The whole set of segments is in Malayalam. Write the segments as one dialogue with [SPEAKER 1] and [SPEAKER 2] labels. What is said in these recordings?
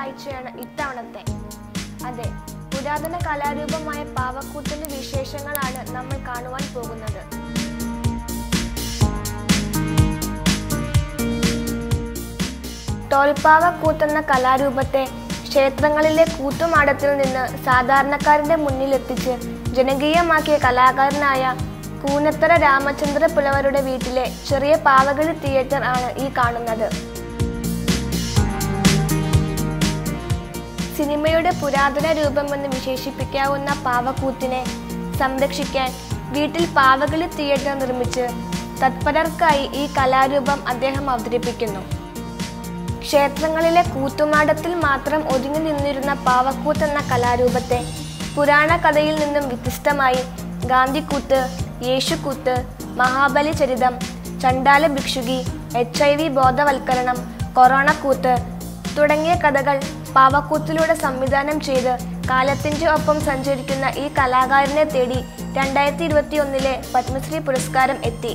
[SPEAKER 1] കാഴ്ചയാണ് ഇത്തവണത്തെ അതെ പുരാതന കലാരൂപമായ പാവക്കൂത്തിന്റെ വിശേഷങ്ങളാണ് നമ്മൾ കാണുവാൻ പോകുന്നത് തോൽപ്പാവക്കൂത്തെന്ന കലാരൂപത്തെ ക്ഷേത്രങ്ങളിലെ കൂത്തുമാടത്തിൽ നിന്ന് സാധാരണക്കാരന്റെ മുന്നിലെത്തിച്ച് ജനകീയമാക്കിയ കലാകാരനായ കൂനത്തറ രാമചന്ദ്ര പുലവരുടെ വീട്ടിലെ ചെറിയ പാവകളി തിയേറ്റർ ആണ് ഈ കാണുന്നത് സിനിമയുടെ പുരാതന രൂപമെന്ന് വിശേഷിപ്പിക്കാവുന്ന പാവക്കൂത്തിനെ സംരക്ഷിക്കാൻ വീട്ടിൽ പാവകളി തിയേറ്റർ നിർമ്മിച്ച് തത്പരർക്കായി ഈ കലാരൂപം അദ്ദേഹം അവതരിപ്പിക്കുന്നു ക്ഷേത്രങ്ങളിലെ കൂത്തുമാടത്തിൽ മാത്രം ഒതുങ്ങി നിന്നിരുന്ന പാവക്കൂത്ത് എന്ന കലാരൂപത്തെ പുരാണ കഥയിൽ നിന്നും വ്യത്യസ്തമായി ഗാന്ധിക്കൂത്ത് യേശുക്കൂത്ത് മഹാബലി ചരിതം ചണ്ടാല ഭിക്ഷുകി എച്ച് ഐ വി ബോധവൽക്കരണം കൊറോണ കൂത്ത് തുടങ്ങിയ കഥകൾ പാവക്കൂത്തിലൂടെ സംവിധാനം ചെയ്ത് കാലത്തിൻ്റെ ഒപ്പം സഞ്ചരിക്കുന്ന ഈ കലാകാരനെ തേടി രണ്ടായിരത്തി ഇരുപത്തി ഒന്നിലെ പത്മശ്രീ പുരസ്കാരം എത്തി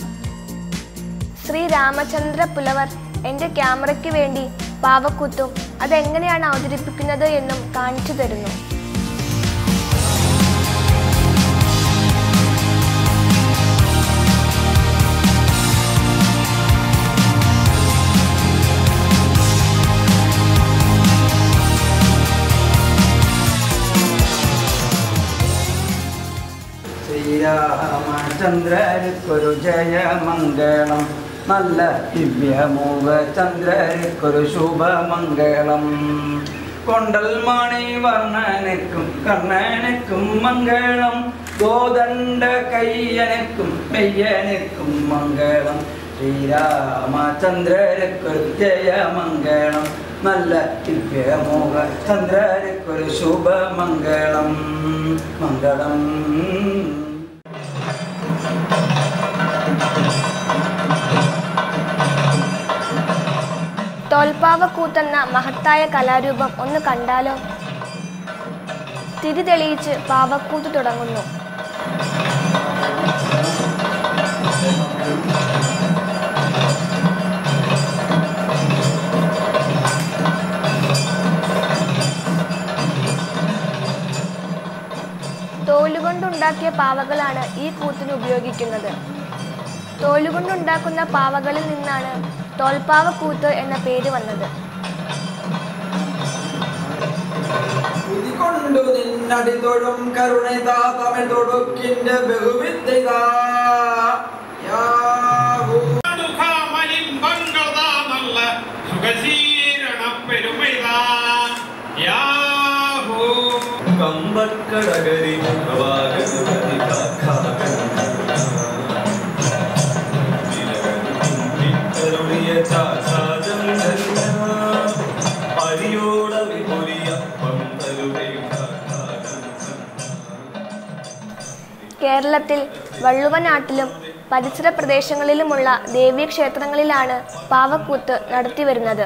[SPEAKER 1] ശ്രീ രാമചന്ദ്ര പുലവർ എൻ്റെ ക്യാമറയ്ക്ക് വേണ്ടി പാവക്കൂത്തും അതെങ്ങനെയാണ് അവതരിപ്പിക്കുന്നത് എന്നും കാണിച്ചു തരുന്നു
[SPEAKER 2] ശ്രീരാമചന്ദ്രർക്കൊരു ജയമംഗളം നല്ല ദിവ്യമൂക ചന്ദ്രർക്കൊരു ശുഭമംഗളം കൊണ്ടൽ മണി വർണ്ണനക്കും കണ്ണനക്കും മംഗളം ഗോദണ്ഡ കയ്യനക്കും മെയ്യനക്കും മംഗളം ശ്രീരാമചന്ദ്രർക്കൊരു ജയമംഗളം നല്ല ദിവ്യമോഹ ചന്ദ്രർക്കൊരു ശുഭമംഗളം മംഗളം
[SPEAKER 1] തോൽപ്പാവക്കൂത്തെന്ന മഹത്തായ കലാരൂപം ഒന്ന് കണ്ടാലോ തിരി തെളിയിച്ച് പാവക്കൂത്ത് തുടങ്ങുന്നു തോലുകൊണ്ടുണ്ടാക്കിയ പാവകളാണ് ഈ കൂത്തിന് ഉപയോഗിക്കുന്നത് തോലുകൊണ്ടുണ്ടാക്കുന്ന പാവകളിൽ നിന്നാണ് തോൽപ്പാവക്കൂത്ത് എന്ന പേര് വന്നത്
[SPEAKER 2] കൊണ്ടു നിന്നടി തൊഴും കരുണിതാ തമിഴ് തൊടുക്കിന്റെ ബഹുവിദ്യതാ യാഹൂ
[SPEAKER 3] സുഖമലിമ്പങ്ങളതാമല്ല സുഖശീരണ പെരുമൈതാ യാഹൂ
[SPEAKER 4] കമ്പക്കടകരി മുഖവാകരുപതി കാക്കാകരുണിയ ചാചാജം അരിയോട വിപുലിയ പന്തലുവേ
[SPEAKER 1] കേരളത്തിൽ വള്ളുവനാട്ടിലും പരിസര പ്രദേശങ്ങളിലുമുള്ള ദേവീക്ഷേത്രങ്ങളിലാണ് പാവക്കൂത്ത് നടത്തിവരുന്നത്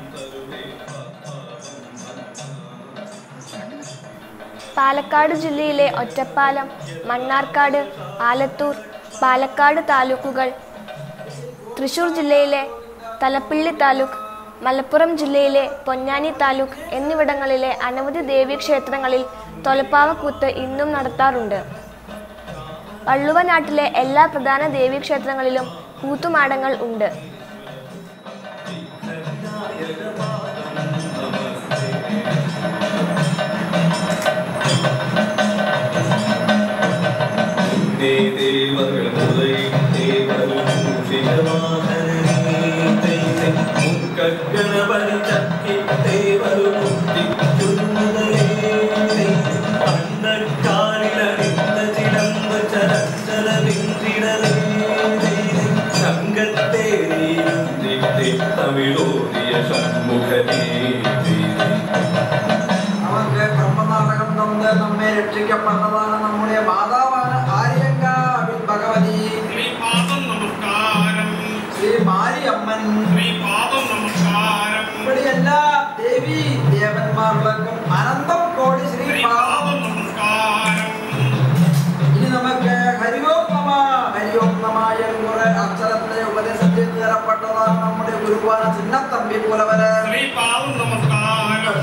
[SPEAKER 1] പാലക്കാട് ജില്ലയിലെ ഒറ്റപ്പാലം മണ്ണാർക്കാട് ആലത്തൂർ പാലക്കാട് താലൂക്കുകൾ തൃശൂർ ജില്ലയിലെ തലപ്പിള്ളി താലൂക്ക് മലപ്പുറം ജില്ലയിലെ പൊന്നാനി താലൂക്ക് എന്നിവിടങ്ങളിലെ അനവധി ദേവീക്ഷേത്രങ്ങളിൽ തൊലപ്പാവക്കൂത്ത് ഇന്നും നടത്താറുണ്ട് വള്ളുവനാട്ടിലെ എല്ലാ പ്രധാന ദേവീക്ഷേത്രങ്ങളിലും കൂത്തുമാടങ്ങൾ ഉണ്ട്
[SPEAKER 4] ദേവകൾ മുതയും ദേവരും മുക്കഗണപതി ചക്കി ദേവരും അന്നക്കാലിലണിந்த ചിലമ്പ ചരച്ചല വിഞ്ചിടലേ സംഘത്തേരിയുന്നിത്തെ തമിഴോദിയ ഷൺമുഖനേ
[SPEAKER 2] നമുക്ക് കർമ്മനാടകം തന്ന് നമ്മെ രക്ഷിക്കപ്പെട്ടതാണ് നമ്മുടെ മാതാവാണ് ആര്യങ്കാവിൽ ഭഗവതി
[SPEAKER 3] ശ്രീപാദം നമസ്കാരം
[SPEAKER 2] ശ്രീ മാരിയമ്മൻ
[SPEAKER 3] ശ്രീപാദം നമസ്കാരം
[SPEAKER 2] ഇവിടെ എല്ലാ ദേവി ദേവന്മാർക്കും അനന്തം കോടി ശ്രീപാദം
[SPEAKER 3] ശ്രീപാദം നമസ്കാരം
[SPEAKER 2] ഇനി നമുക്ക് ഹരിയോം നമ ഹരിയോം നമ കുറെ അക്ഷരത്തിലെ ഉപദേശത്തിൽ തരപ്പെട്ടതാണ് നമ്മുടെ ഗുരുവാന ചിന്നത്തമ്പി പുലവര്
[SPEAKER 3] ശ്രീപാദം നമസ്കാരം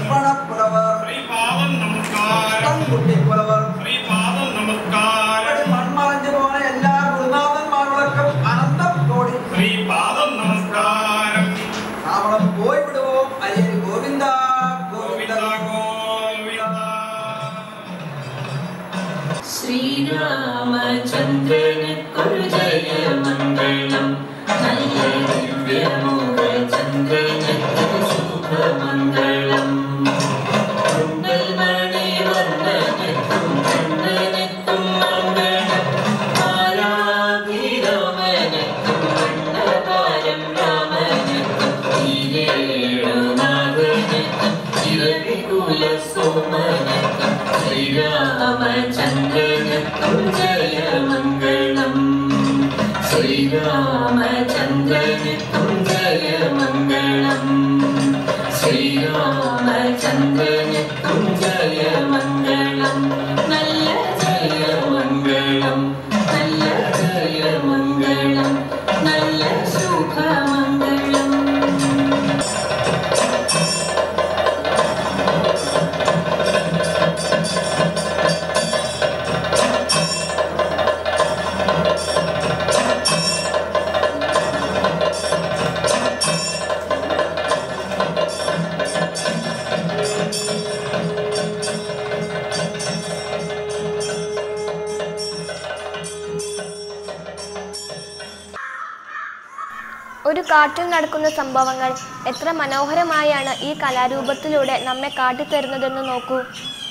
[SPEAKER 5] രവികുല സോമനക്കും ശ്രീരാമചന്ദ്രനക്കും ജയമംഗളം ശ്രീരാമചന്ദ്രനക്കും ജയമംഗളം ശ്രീരാമചന്ദ്രനക്കും ജയമംഗളം നല്ല ജയമംഗളം നല്ല ജയമംഗളം നല്ല ശുഭമംഗളം
[SPEAKER 1] ഒരു കാട്ടിൽ നടക്കുന്ന സംഭവങ്ങൾ എത്ര മനോഹരമായാണ് ഈ കലാരൂപത്തിലൂടെ നമ്മെ കാട്ടിത്തരുന്നതെന്ന് നോക്കൂ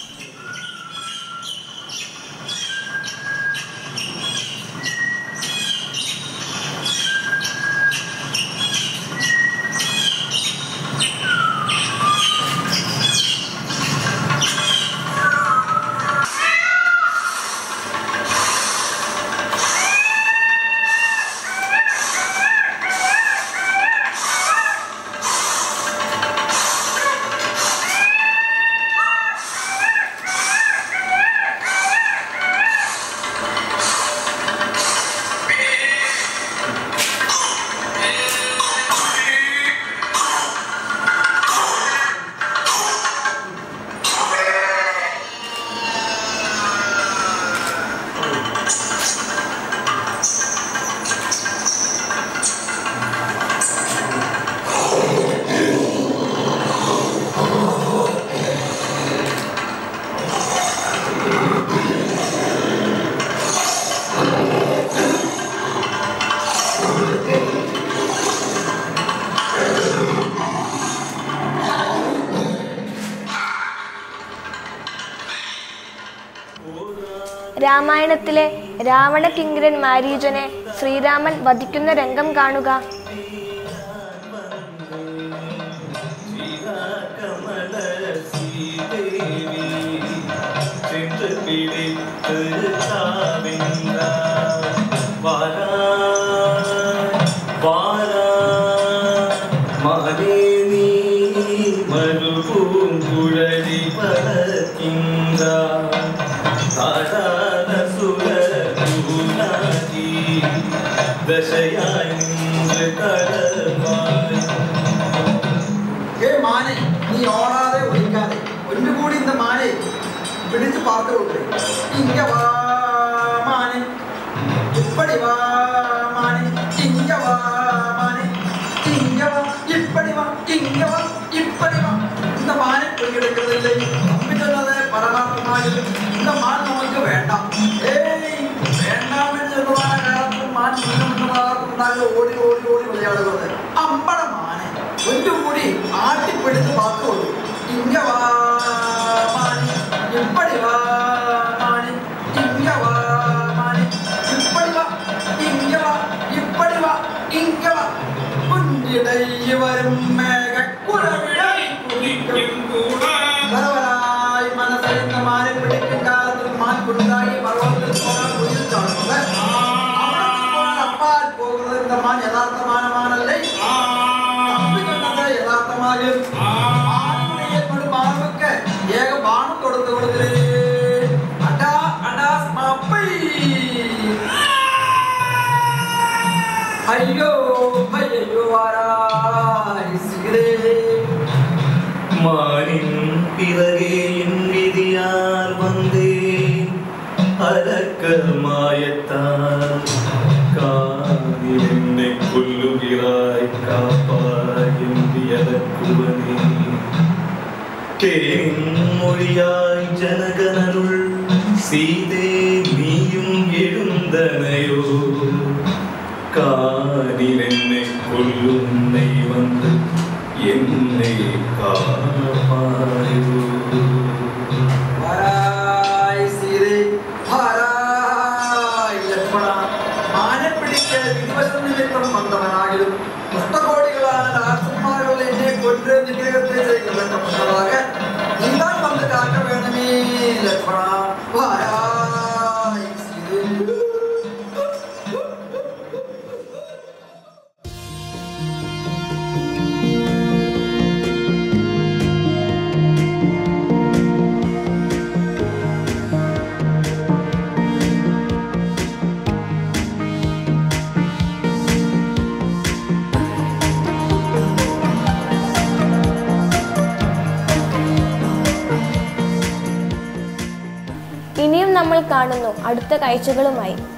[SPEAKER 1] രാമായണത്തിലെ രാവണ കിങ്കരൻ മാരീജനെ ശ്രീരാമൻ വധിക്കുന്ന രംഗം കാണുക
[SPEAKER 4] കമല ശ്രീദേവി ചെன்று പിടിത്ത് താവിന്ത വാരാ വാരാ മാനേ നീ മരുപൂങ്കുഴലി പലക്കിന്ത സാധാരണ സുരൂനാക്കി ദശയായി നിன்று കടമായി
[SPEAKER 2] ഏ മാനെ നീ ഓടാതെ ഒഴിക്കാതെ ഒന്നുകൂടി இந்த മാനെ പിടിച്ച് പാർത്ത് കൊടുത്തേ ഇങ്ങ വാ മാനെ ഇപ്പടി വാ മാനെ ഇങ്ങ വാ മാനെ ഇങ്ങ വാ ഇപ്പടി വാ ഇങ്ങ വാ ഇപ്പടി വാ இந்த മാനെ പിടിയെടുക്കുന്നതില്ലേ തമ്പി ചെന്നത് പരമാർത്ഥമായാലും இந்த മാൻ നമുക്ക് വേണ്ട ഏയ് വേണ്ടാമെന്ന് ചെന്നതാണ് കാലത്ത് മാൻ മുന്നുണ്ടാകും ഓടി ഓടി ഓടി വിളയാടുന്നത് അമ്പട മാനെ ഒന്നുകൂടി ആട്ടിപ്പിടിച്ച് പാത്തു കൊടുത്തു ഇങ്ങ വാ മാനെ ഇപ്പടി വാ മാനെ ഇങ്ങ വാ മാനെ ഇപ്പടി വാ ഇങ്ങ വാ ഇപ്പടി വാ ഇങ്ങ വാ കുഞ്ഞിടയി വരും മേഘക്കുഴവിടൈ
[SPEAKER 3] കുതിക്കും കൂടാ
[SPEAKER 2] വരവരായി മനസ്സറിഞ്ഞ മാനെ പിടിക്കും കാലത്ത് മാൻ കുണ്ടായി പർവ്വതത്തിൽ പോകാൻ കുയിൽ ചാടുന്നത് അവിടെ പോകാൻ അപ്പാൽ പോകുന്നത് இந்த മാൻ യഥാർത്ഥ മാനമാണല്ലേ തപ്പിക്കൊണ്ടത് യഥാർത്ഥമായും ആരുടെയൊരു മാർവക്ക് ഏക ബാണം കൊടുത്തു കൊടുത്തേ അടാ അടാ സ്മപ്പൈ അയ്യോ അയ്യോ ആരായി സീതേ
[SPEAKER 4] மானின் பிறகே என் விதியால் வந்தேன் அடக்க மாயத்தால் காதில் என்னை கொல்லுகிறாய் காப்பாய் என்றியதற்குவனே தேனின் மொழியாய் ஜனகனருள் சீதே நீயும் எழுந்தனையோ காதில் என்னை கொல்லும் உன்னை வந்து என்னை காப்பாயோ
[SPEAKER 2] ആരായി സീതേ ആരായി ലക്ഷ്മണ മാനെ പിടിക്ക് വിധിവശം നിമിത്തം വന്നവനാകിലും പുഷ്ടകോടികളായ രാജകുമാരുകൾ എന്നെ കൊன்று നിഗ്രഹത്തെ ചെയ്യപ്പെട്ട
[SPEAKER 1] വീണ്ടും നമ്മൾ കാണുന്നു അടുത്ത കാഴ്ചകളുമായി